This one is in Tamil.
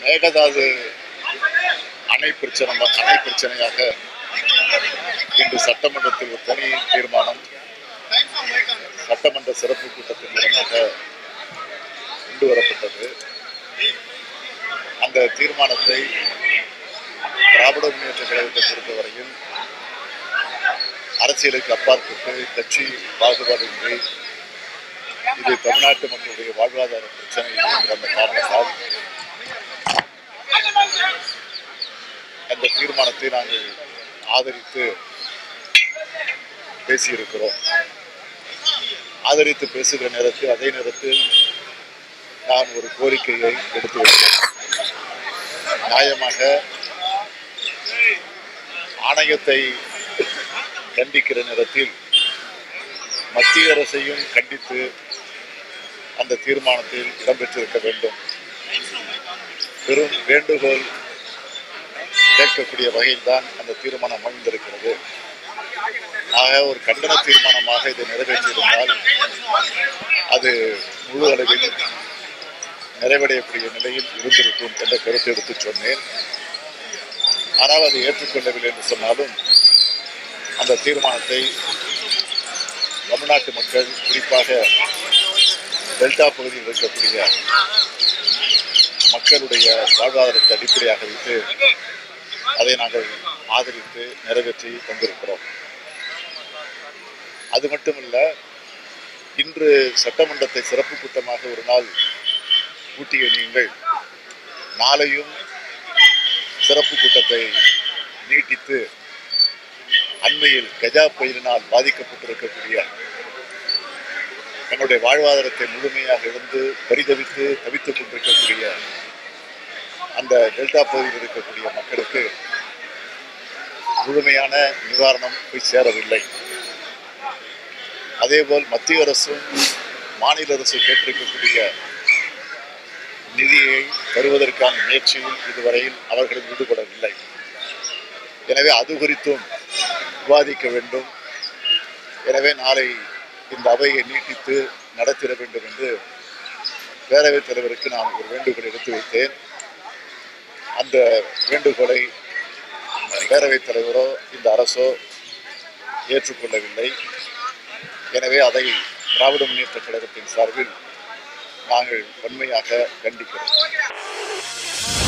மேகதாது அணை பிரச்சனை அணை பிரச்சனையாக இன்று சட்டமன்றத்தில் ஒரு தனி தீர்மானம் சட்டமன்ற சிறப்பு கூட்டத்தின் மூலமாக கொண்டு வரப்பட்டது அந்த தீர்மானத்தை திராவிட முன்னேற்ற கழகத்தை பொறுத்தவரையில் அரசியலுக்கு அப்பாற்பட்டு கட்சி பாகுபாடின்றி இது தமிழ்நாட்டு மக்களுடைய வாழ்வாதார பிரச்சனை என்கிற அந்த காரணத்தால் அந்த தீர்மானத்தை நாங்கள் ஆதரித்து பேசியிருக்கிறோம் ஆதரித்து பேசுகிற நேரத்தில் அதே நேரத்தில் நான் ஒரு கோரிக்கையை எடுத்து வைத்தேன் நியாயமாக ஆணையத்தை கண்டிக்கிற நேரத்தில் மத்திய அரசையும் கண்டித்து அந்த தீர்மானத்தில் இடம்பெற்றிருக்க வேண்டும் பெரும் வேண்டுகோள் கேட்கக்கூடிய வகையில் தான் அந்த தீர்மானம் அமைந்திருக்கிறது ஆக ஒரு கண்டன தீர்மானமாக இதை நிறைவேற்றியிருந்தால் அது முழு அளவில் நிறைவடையக்கூடிய நிலையில் இருந்திருக்கும் என்ற கருத்தை எடுத்து சொன்னேன் ஆனால் அதை ஏற்றுக்கொள்ளவில்லை என்று சொன்னாலும் அந்த தீர்மானத்தை தமிழ்நாட்டு மக்கள் குறிப்பாக டெல்டா பகுதியில் இருக்கக்கூடிய மக்களுடைய வாழ்வாதாரத்தை அடிப்படையாக வைத்து அதை நாங்கள் ஆதரித்து நிறைவேற்றி வந்திருக்கிறோம் அது மட்டுமல்ல இன்று சட்டமன்றத்தை சிறப்பு கூட்டமாக ஒரு நாள் கூட்டிய நீங்கள் நாளையும் சிறப்பு கூட்டத்தை நீட்டித்து அண்மையில் கஜா புயலினால் பாதிக்கப்பட்டிருக்கக்கூடிய தங்களுடைய வாழ்வாதாரத்தை முழுமையாக இழந்து பரிதவித்து தவித்துக் கொண்டிருக்கக்கூடிய அந்த டெல்டா பகுதியில் இருக்கக்கூடிய மக்களுக்கு முழுமையான நிவாரணம் போய் சேரவில்லை அதேபோல் மத்திய அரசும் மாநில அரசு கேட்டிருக்கக்கூடிய நிதியை தருவதற்கான முயற்சியில் இதுவரையில் அவர்கள் ஈடுபடவில்லை எனவே அது குறித்தும் விவாதிக்க வேண்டும் எனவே நாளை இந்த அவையை நீட்டித்து நடத்திட வேண்டும் என்று பேரவைத் தலைவருக்கு நான் ஒரு வேண்டுகோளை எடுத்து வைத்தேன் அந்த வேண்டுகோளை பேரவைத் தலைவரோ இந்த அரசோ ஏற்றுக்கொள்ளவில்லை எனவே அதை திராவிட முன்னேற்ற கழகத்தின் சார்பில் நாங்கள் வன்மையாக கண்டிக்கிறோம்